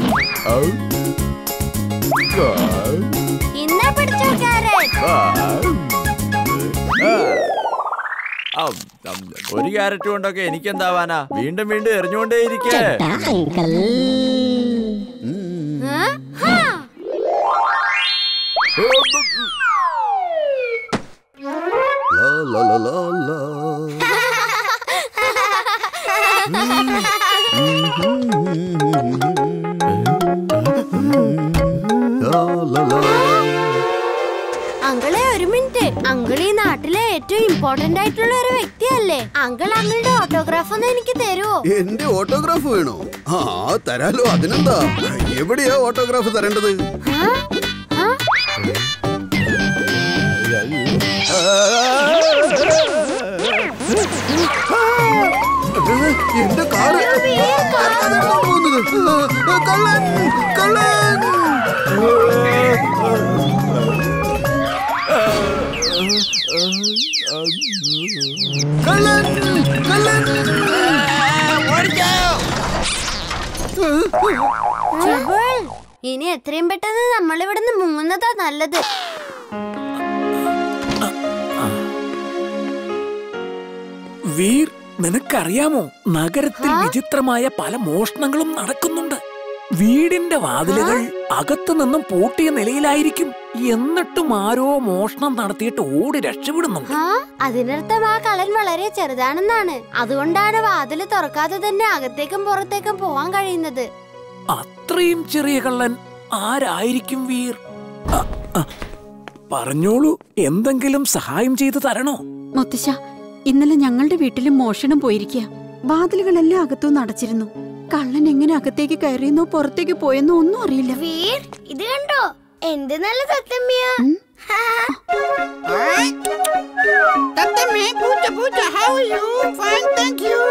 ഔ. ആ. ഇന്നാ പിടിച്ചോ ക്യാരറ്റ് ആ. ആ. ആം, ആം, ഒരു ക്യാരറ്റ് കൊണ്ടൊക്കെ എനിക്കെന്താവാനാ വീണ്ടും വീണ്ടും എറിഞ്ഞുകൊണ്ടേയിരിക്കേ ചേട്ടാ അങ്കിൾ ആ? ഹാ. ലാ, ലാ, ലാ, ലാ, ലാ. ലാ, ലാ, ലാ. അങ്കിളെ ഒരു മിനിറ്റ് അങ്കിൾ ഈ നാട്ടിലെ ഏറ്റവും ഇമ്പോർട്ടന്റ് ആയിട്ടുള്ള ഒരു വ്യക്തിയല്ലേ അങ്കിൾ അങ്കിളുടെ ഓട്ടോഗ്രാഫ് ഒന്ന് എനിക്ക് തരുമോ എന്റെ ഓട്ടോഗ്രാഫ് വേണോ ആ തരാലോ അതിനെന്താ എവിടെയാ ഓട്ടോഗ്രാഫ് തരേണ്ടത് എന്റെ കാറ് അതാണ് പോകുന്നത്. കള്ളൻ കള്ളൻ കള്ളൻ കള്ളൻ ചുബിൾ, ഇനി എത്രയും പെട്ടെന്ന് നമ്മൾ ഇവിടുന്ന് മുങ്ങുന്നതാ നല്ലത് വീർ നിനക്കറിയാമോ നഗരത്തിൽ വിചിത്രമായ പല മോഷണങ്ങളും നടക്കുന്നുണ്ട് വീടിന്റെ വാതിലുകൾ അകത്തു നിന്നും പൂട്ടിയ നിലയിലായിരിക്കും എന്നിട്ടും ആരോ മോഷണം നടത്തിയിട്ട് ഓടി രക്ഷപ്പെടുന്നുണ്ട് ആ അതിനർത്ഥം ആ കള്ളൻ വളരെ ചെറുതാണെന്നാണ് അതുകൊണ്ടാണ് വാതില് തുറക്കാതെ തന്നെ അകത്തേക്കും പുറത്തേക്കും പോവാൻ കഴിയുന്നത് അത്രയും ചെറിയ കള്ളൻ ആരായിരിക്കും വീർ അ, അ, പറഞ്ഞോളൂ എന്തെങ്കിലും സഹായം ചെയ്തു തരണോ മുത്തശ്ശ ഇന്നലെ ഞങ്ങളുടെ വീട്ടിലും മോഷണം പോയിരിക്കുക വാതിലുകളെല്ലാം അകത്തുനിന്ന് അടച്ചിരുന്നു കള്ളൻ എങ്ങനെ അകത്തേക്ക് കയറിയെന്നോ പുറത്തേക്ക് പോയെന്നോ ഒന്നും അറിയില്ല വീർ ഇത് കണ്ടോ എന്ത് നല്ല തത്തമ്മിയ തത്തമ്മേ പൂച്ച പൂച്ച how you fine thank you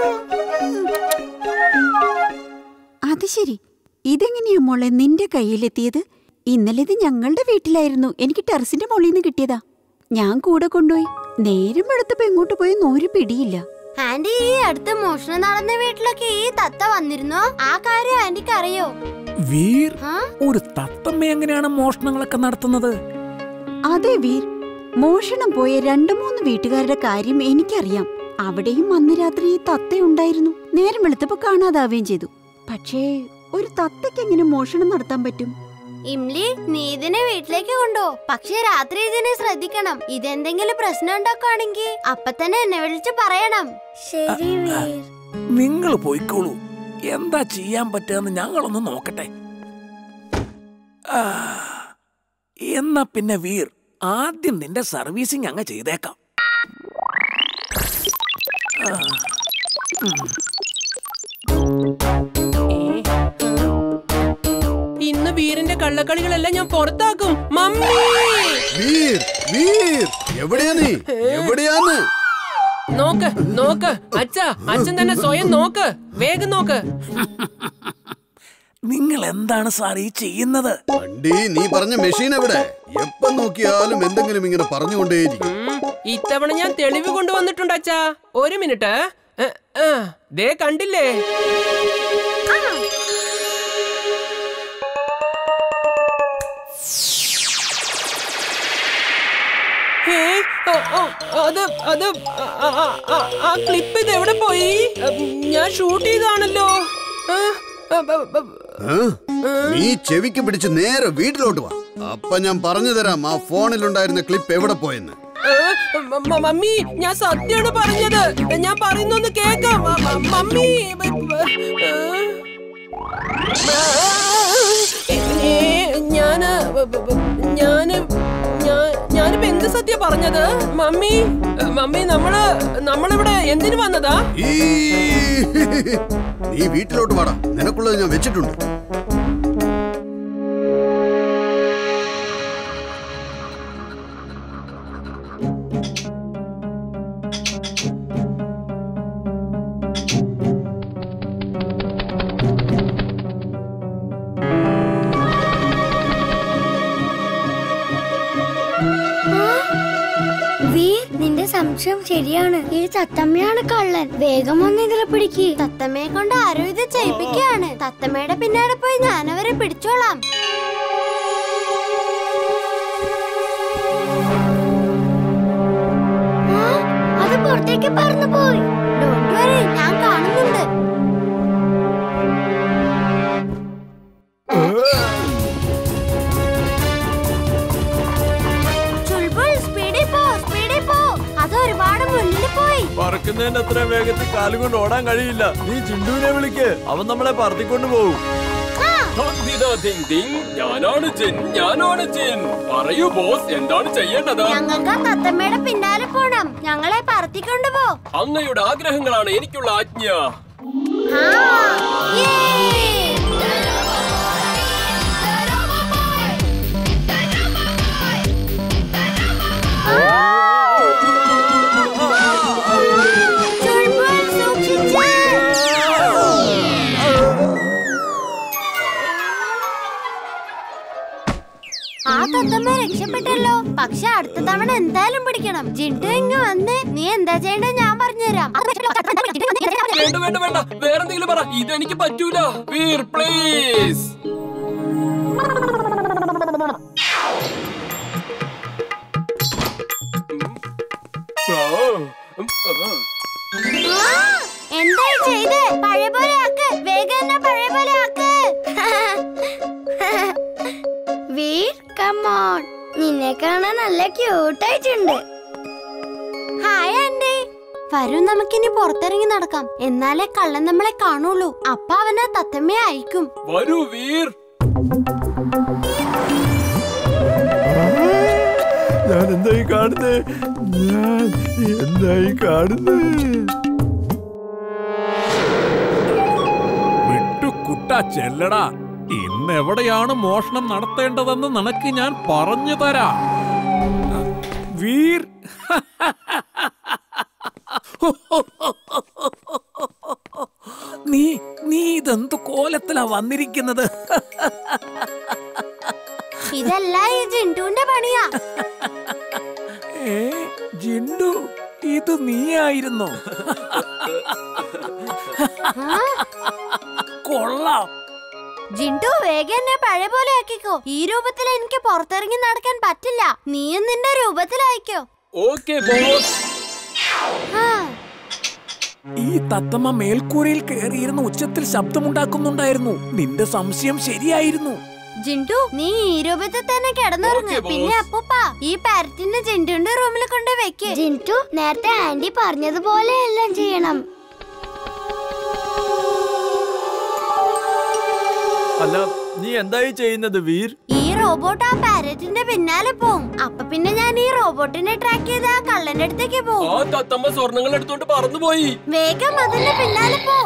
അത് ശരി ഇതെങ്ങനെയാ മോളെ നിന്റെ കയ്യിലെത്തിയത് ഇന്നലെ ഇത് ഞങ്ങളുടെ വീട്ടിലായിരുന്നു എനിക്ക് ടെറസിന്റെ മുകളിൽ നിന്ന് കിട്ടിയതാ ഞാൻ കൂടെ കൊണ്ടുപോയി നേരം വെളുത്തപ്പോ എങ്ങോട്ട് പോയി നോരു പിടിയില്ല ആന്റി ഈ അടുത്ത് മോഷണം നടന്ന വീട്ടിലൊക്കെ ഈ തത്ത വന്നിരുന്നോ ആ കാര്യം ആന്റിക്ക് അറിയോ വീർ ആ? ഒരു തത്തമ്മ എങ്ങനെയാണ് മോഷണങ്ങളൊക്കെ നടത്തുന്നത് അതെ വീർ മോഷണം പോയ രണ്ടു മൂന്ന് വീട്ടുകാരുടെ കാര്യം എനിക്കറിയാം അവിടെയും അന്ന് രാത്രി ഈ തത്തയുണ്ടായിരുന്നു നേരം വെളുത്തപ്പോ കാണാതാവുകയും ചെയ്തു പക്ഷേ ഒരു തത്തയ്ക്ക് എങ്ങനെ മോഷണം നടത്താൻ പറ്റും ഇംലി നീ ഇതിനെ വീട്ടിലേക്ക് കൊണ്ടോ പക്ഷെ രാത്രി ഇതിനെ ശ്രദ്ധിക്കണം ഇതെന്തെങ്കിലും പ്രശ്നം ഉണ്ടാക്കുകയാണെങ്കിൽ അപ്പൊ തന്നെ എന്നെ വിളിച്ച് പറയണം ശരി വീർ നിങ്ങൾ പോയിക്കോളൂ എന്താ ചെയ്യാൻ പറ്റുമെന്ന് ഞങ്ങളൊന്ന് നോക്കട്ടെ ആ, എന്നാ പിന്നെ വീർ ആദ്യം നിന്റെ സർവീസിങ് അങ്ങ് ചെയ്തേക്കാം ആ, ഇന്ന് വീറിന്റെ കള്ളക്കളികളെല്ലാം ഞാൻ പുറത്താക്കും മമ്മി വീർ വീർ എവിടെയാ നീ എവിടെയാന്ന് നോക്ക് നോക്ക് അച്ഛ അച്ഛൻ തന്നെ സ്വയം നോക്ക് വേഗം നോക്ക് നിങ്ങൾ എന്താണ് സാർ ഈ ചെയ്യുന്നത് വണ്ടി നീ പറഞ്ഞ മെഷീൻ എവിടെ എപ്പം നോക്കിയാലും എന്തെങ്കിലും ഇങ്ങനെ പറഞ്ഞുകൊണ്ടേയിരിക്കും ഉം, ഇത്തവണ ഞാൻ തെളിവ് കൊണ്ടുവന്നിട്ടുണ്ട് അച്ഛാ ഒരു മിനിറ്റ് ഏ, ആ, ദേ കണ്ടില്ലേ ഏ, ഓ, ഓ, അത് അത് ആ, ആ, ആ, ആ ക്ലിപ്പ് ഇത് എവിടെ പോയി ഉം, ഞാൻ ഷൂട്ട് ചെയ്താണല്ലോ ആ, ആ, ബ, ബ, ഏ? നീ ചെവിക്ക് പിടിച്ച് നേരെ വീട്ടിലോട്ട് വാ അപ്പൊ ഞാൻ പറഞ്ഞു തരാം ആ ഫോണിലുണ്ടായിരുന്ന ക്ലിപ്പ് എവിടെ പോയെന്ന് ഏ, മ- മ- മമ്മി ഞാൻ സത്യമാണ് പറഞ്ഞത് ഞാൻ പറയുന്നൊന്ന് കേക്കാം മ- മ- മമ്മി ബ- ബ- ഏ, ഏ, ഞാന് ബ- ബ- ബ- ഞാന് ഞാ- ഞാനിപ്പോ എന്ത് സത്യ പറഞ്ഞത് മമ്മി മമ്മി നമ്മള് നമ്മളിവിടെ എന്തിനു വന്നതാ ഈ നീ വീട്ടിലോട്ട് വാടാ നിനക്കുള്ളത് ഞാൻ വെച്ചിട്ടുണ്ട് വീർ നിന്റെ സംശയം സംശയം ശരിയാണ് ഈ തത്തമ്മയാണ് കള്ളൻ വേഗം വന്ന് ഇതിലെ പിടിക്ക് തത്തമ്മയെ കൊണ്ട് ആരോ ഇത് ചെയ്യിപ്പിക്കുകയാണ് തത്തമ്മയുടെ പിന്നാലെ പോയി ഞാനവരെ പിടിച്ചോളാം ആ, അത് പുറത്തേക്ക് പറന്നു പോയി ഡോണ്ട് വറി ഞാൻ കാണുന്നുണ്ട് ചുൾബുൾ സ്പീഡിൽ പോ സ്പീഡിൽ പോ അത് ഒരുപാട് മുന്നിൽ പോയി പറക്കുന്നതിന്റെ അത്ര വേഗത്തിൽ കാലും കൊണ്ട് ഓടാൻ കഴിയില്ല നീ ചിണ്ടുവിനെ വിളിക്ക് അവൻ നമ്മളെ പറത്തിക്കൊണ്ട് പോകും ധന്തിത ധിങ് ധിങ്. ഞാനാണ് ജിൻ ഞാനാണ് ജിൻ പറയൂ ബോസ് എന്താണ് ചെയ്യേണ്ടത് ഞങ്ങൾക്ക് ആ തത്തമ്മയുടെ പിന്നാലെ പോണം ഞങ്ങളെ പറത്തിക്കൊണ്ടു പോ അങ്ങയുടെ ആഗ്രഹങ്ങളാണ് എനിക്കുള്ള ആജ്ഞ ആ, യേ! ചുൾബുൾ സൂക്ഷിച്ച്. ആ തത്തമ്മ രക്ഷപ്പെട്ടല്ലോ പക്ഷെ അടുത്ത തവണ എന്തായാലും പിടിക്കണം ജിണ്ടു ഇങ്ങ് വന്ന് നീ എന്താ ചെയ്യേണ്ടത് ഞാൻ പറഞ്ഞുതരാം വേണ്ട വേണ്ട വേണ്ട വേറെന്തെങ്കിലും പറ ഇതെനിക്ക് പറ്റൂല വീർ പ്ലീസ് ആ, എന്തായി ചെയ്ത് പഴയ പോലെ ആക്ക് വേഗം എന്നെ പഴയ പോലെ ആക്ക് വീർ കമോൺ നിന്നെ കാണാൻ നല്ല ക്യൂട്ടായിട്ടുണ്ട് ഹായ് ആൻഡി വരൂ നമുക്കിനി പുറത്തിറങ്ങി നടക്കാം എന്നാലേ കള്ളൻ നമ്മളെ കാണുള്ളൂ അപ്പ അവനെ തത്തമ്മയെ അയക്കും വരൂ വീർ ഞാൻ എന്തായി കാണുന്നേ ഞാൻ എന്തായി കാണുന്നേ വിട്ടുകുട്ട ചെല്ലടാ ഇന്ന് എവിടെയാണ് മോഷണം നടത്തേണ്ടതെന്ന് നിനക്ക് ഞാൻ പറഞ്ഞു തരാം വീർ നീ നീ ഇതെന്ത് കോലത്തിലാ വന്നിരിക്കുന്നത് ഇതെല്ലാം ഈ ജിണ്ടുവിന്റെ പണിയാ ഏ ജിണ്ടു ഇത് നീയായിരുന്നോ ആ, കൊള്ളാം ജിണ്ടു വേഗം എന്നെ പഴയ പോലെ ആക്കിക്കോ ഈ രൂപത്തിൽ എനിക്ക് പുറത്തിറങ്ങി നടക്കാൻ പറ്റില്ല നീയും നിന്റെ രൂപത്തിലായിക്കോ ഓക്കെ ബോസ് ആ ഈ തത്തമ്മ മേൽക്കൂരയിൽ കയറിയിരുന്ന ഉച്ചത്തിൽ ശബ്ദമുണ്ടാക്കുന്നുണ്ടായിരുന്നു നിന്റെ സംശയം ശരിയായിരുന്നു ജിണ്ടു നീ ഈ രൂപത്തിൽ തന്നെ കിടന്നുറങ്ങ് ഓക്കേ, ബോസ്. പിന്നെ അപ്പൂപ്പ ഈ പാരറ്റിനെ ജിണ്ടുവിന്റെ റൂമിൽ കൊണ്ട് വെക്ക് ജിന്റു നേരത്തെ ആന്റി പറഞ്ഞതുപോലെ എല്ലാം ചെയ്യണം അല്ല നീ എന്തായി ചെയ്യുന്നത് വീർ ഈ റോബോട്ട് ആ പാരറ്റിന്റെ പിന്നാലെ പോവും അപ്പൊ പിന്നെ ഞാൻ ഈ റോബോട്ടിനെ ട്രാക്ക് ചെയ്ത് ആ കള്ളന്റെ അടുത്തേക്ക് ആ പോവും തത്തമ്മ സ്വർണങ്ങൾ എടുത്തോണ്ട് പറന്നുപോയി വേഗം അതിന്റെ പിന്നാലെ പോ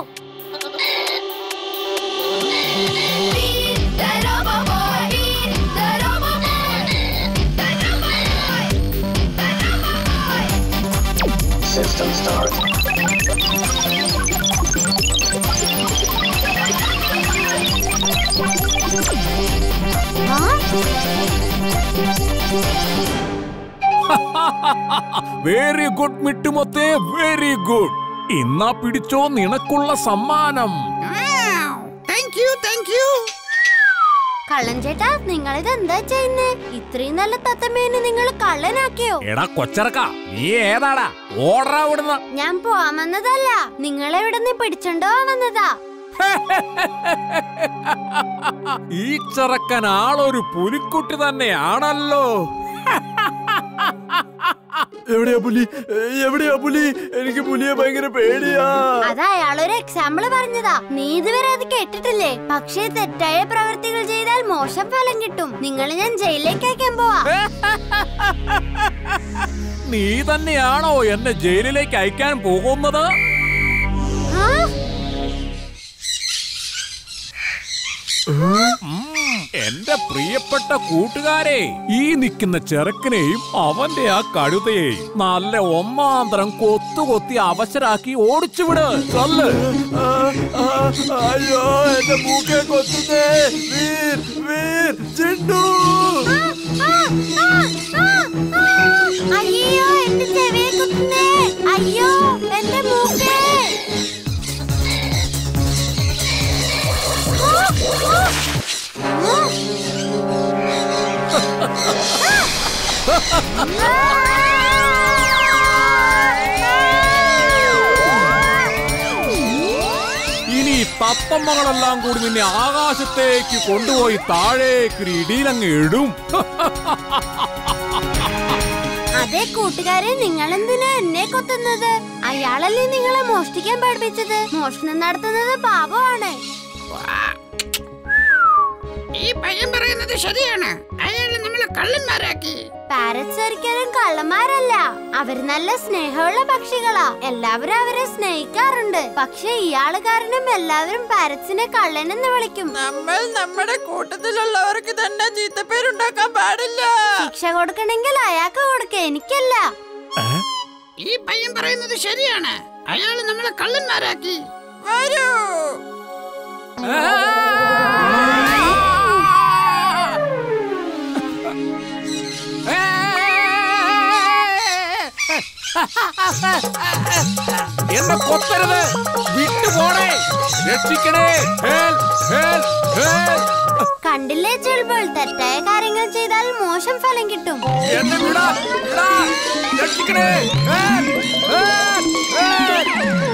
ആ? വെരി ഗുഡ് മിട്ടുമൊത്തേ വെരി ഗുഡ് ഇന്നാ പിടിച്ചോ നിനക്കുള്ള സമ്മാനം താങ്ക് യു താങ്ക് യു കള്ളൻ ചേട്ടാ നിങ്ങളിത് എന്താ ചെയ്യുന്നേ ഇത്രയും നല്ല തത്തമ്മേനെ നിങ്ങൾ കള്ളനാക്കിയോ എടാ കൊച്ചറക്ക നീ ഏതാടാ ഓടാ ഇവിടുന്ന് ഞാൻ പോവാൻ വന്നതല്ല നിങ്ങളെ ഇവിടെ നിന്ന് പിടിച്ചോണ്ടോ വന്നതാ ഈ ചെറുക്കൻ ആളൊരു പുലിക്കുട്ടി തന്നെയാണല്ലോ എവിടെയാ പുലി എവിടെയാ പുലി എനിക്ക് പുലിയെ ഭയങ്കര പേടിയാ അത് അയാളൊരു എക്സാമ്പിൾ പറഞ്ഞതാ നീ ഇതുവരെ അത് കേട്ടിട്ടില്ലേ പക്ഷേ തെറ്റായ പ്രവൃത്തികൾ ചെയ്താൽ മോശം ഫലം കിട്ടും നിങ്ങളെ ഞാൻ ജയിലിലേക്ക് അയക്കാൻ പോവാ നീ തന്നെയാണോ എന്നെ ജയിലിലേക്ക് അയക്കാൻ പോകുന്നത് ആ? ഉം, എന്റെ പ്രിയപ്പെട്ട കൂട്ടുകാരെ ഈ നിൽക്കുന്ന ചെറുക്കനെയും അവന്റെ ആ കഴുതയെയും നല്ല ഒന്നാന്തരം കൊത്തു കൊത്തി അവശരാക്കി ഓടിച്ചുവിട് ചൊല്ല് ആ, ആ, അയ്യോ എന്റെ മൂക്കെ കൊത്തുന്നേ വീർ വീർ ചിണ്ടു ആ, ആ, ആ, ആ. അയ്യോ എന്റെ ചെവിയെ കുത്തുന്നേ ഇനി ഈ തത്തമ്മകളെല്ലാം കൂടി നിന്നെ ആകാശത്തേക്ക് കൊണ്ടുപോയി താഴേക്ക് ഒരു ഇടിയിലങ്ങ് ഇടും അതെ കൂട്ടുകാരെ നിങ്ങൾ എന്തിനാ എന്നെ കൊത്തുന്നത് അയാളല്ലേ നിങ്ങളെ മോഷ്ടിക്കാൻ പഠിപ്പിച്ചത് മോഷണം നടത്തുന്നത് പാപമാണ് ഈ പയ്യൻ പറയുന്നത് ശരിയാണ് അയാള് നമ്മളെ കള്ളന്മാരാക്കി പാരറ്റ്സ് ഒരിക്കലും കള്ളന്മാരല്ല അവര് നല്ല സ്നേഹമുള്ള പക്ഷികളാ എല്ലാവരും അവരെ സ്നേഹിക്കാറുണ്ട് പക്ഷെ ഇയാള് കാരണം എല്ലാവരും പാരറ്റ്സിനെ കള്ളനെന്ന് വിളിക്കും നമ്മൾ നമ്മുടെ കൂട്ടത്തിലുള്ളവർക്ക് തന്നെ ചീത്തപ്പേരുണ്ടാക്കാൻ പാടില്ല ശിക്ഷ കൊടുക്കണമെങ്കിൽ അയാൾക്ക് കൊടുക്ക എനിക്കല്ല ഈ പയ്യൻ പറയുന്നത് ശരിയാണ് അയാള് നമ്മളെ കള്ളന്മാരാക്കി വരൂ എന്നെ കൊത്തരുത് വിട്ടുപോണേ രക്ഷിക്കണേ ഹേൽ, ഹേൽ, ഹേൽ. കണ്ടില്ലേ ചെൽബോൾ തെറ്റായ കാര്യങ്ങൾ ചെയ്താൽ മോശം ഫലം കിട്ടും എന്നെ വിടാ, വിടാ. രക്ഷിക്കണേ ഹേൽ, ഹേൽ, ഹേൽ.